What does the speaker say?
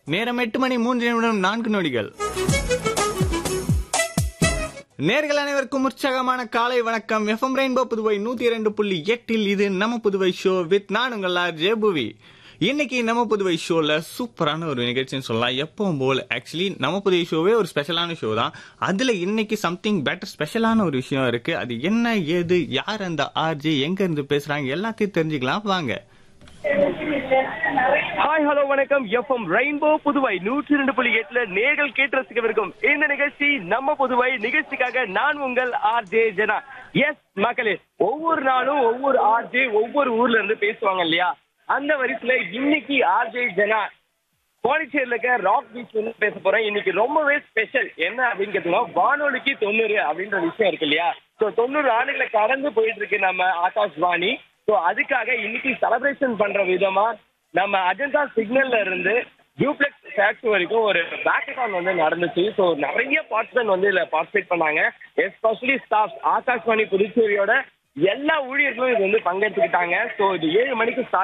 நேரம் எட்டு மணி மூன்று நிமிடம் நான்கு நொடிகள் நேர்கள் அனைவருக்கும் உற்சாகமான காலை வணக்கம் எஃப்எம் ரெயின்போ புதுவை நூத்தி இரண்டு புள்ளி எட்டில் இது நம்ம புதுவை ஷோ வித் நான் உங்கள் ஜே புவி இன்னைக்கு நம்ம புதுவை ஷோல சூப்பரான ஒரு நிகழ்ச்சின்னு சொல்லலாம் எப்பவும் போல ஆக்சுவலி நம்ம புதுவை ஷோவே ஒரு ஸ்பெஷலான ஷோ தான் அதுல இன்னைக்கு சம்திங் பெட்டர் ஸ்பெஷலான ஒரு விஷயம் இருக்கு அது என்ன ஏது யார் அந்த ஆர்ஜே எங்க இருந்து பேசுறாங்க எல்லாத்தையும் தெரிஞ்சுக்கலாம் வாங்க ஹாய் ஹலோ வணக்கம் எஃப்எம் ரெயின்போ புதுவை நூற்றி ரெண்டு புள்ளி எட்டுல நேர்கள் கேட்டு ரசிக்கவிருக்கும் இந்த நிகழ்ச்சி நம்ம புதுவை நிகழ்ச்சிக்காக நான் உங்கள் ஆர் ஜே ஜனா எஸ் மக்களே ஒவ்வொரு நாளும் ஒவ்வொரு ஆர் ஜே ஒவ்வொரு ஊர்ல இருந்து பேசுவாங்க இல்லையா அந்த வரிசையில இன்னைக்கு ஆர் ஜே ஜனா பாண்டிச்சேரியில இருக்க ராக் பீச் வந்து பேச போறேன் இன்னைக்கு ரொம்பவே ஸ்பெஷல் என்ன அப்படின்னு கேட்டீங்கன்னா வானொலிக்கு தொண்ணூறு அப்படின்ற விஷயம் இருக்கு இல்லையா ஸோ தொண்ணூறு ஆண்டுகளை கடந்து போயிட்டு இருக்கு நம்ம ஆகாஷ்வாணி ஸோ அதுக்காக இன்னைக்கு செலிப்ரேஷன் பண்ற விதமா நம்ம அஜந்தா சிக்னல்ல இருந்து டியூப்ளெக்ஸ் ஃபேக்ட்ரி வரைக்கும் ஒரு பேக்கத்தான் வந்து நடந்துச்சு ஸோ நிறைய பார்ட்டிசன் வந்து இதுல பார்ட்டிசிபேட் பண்ணாங்க எஸ்பெஷலி ஸ்டாஃப் ஆகாஷ்வாணி புதுச்சேரியோட எல்லா ஊழியர்களும் இது வந்து பங்கெடுத்துக்கிட்டாங்க ஸோ இது ஏழு மணிக்கு ஸ்டார்ட்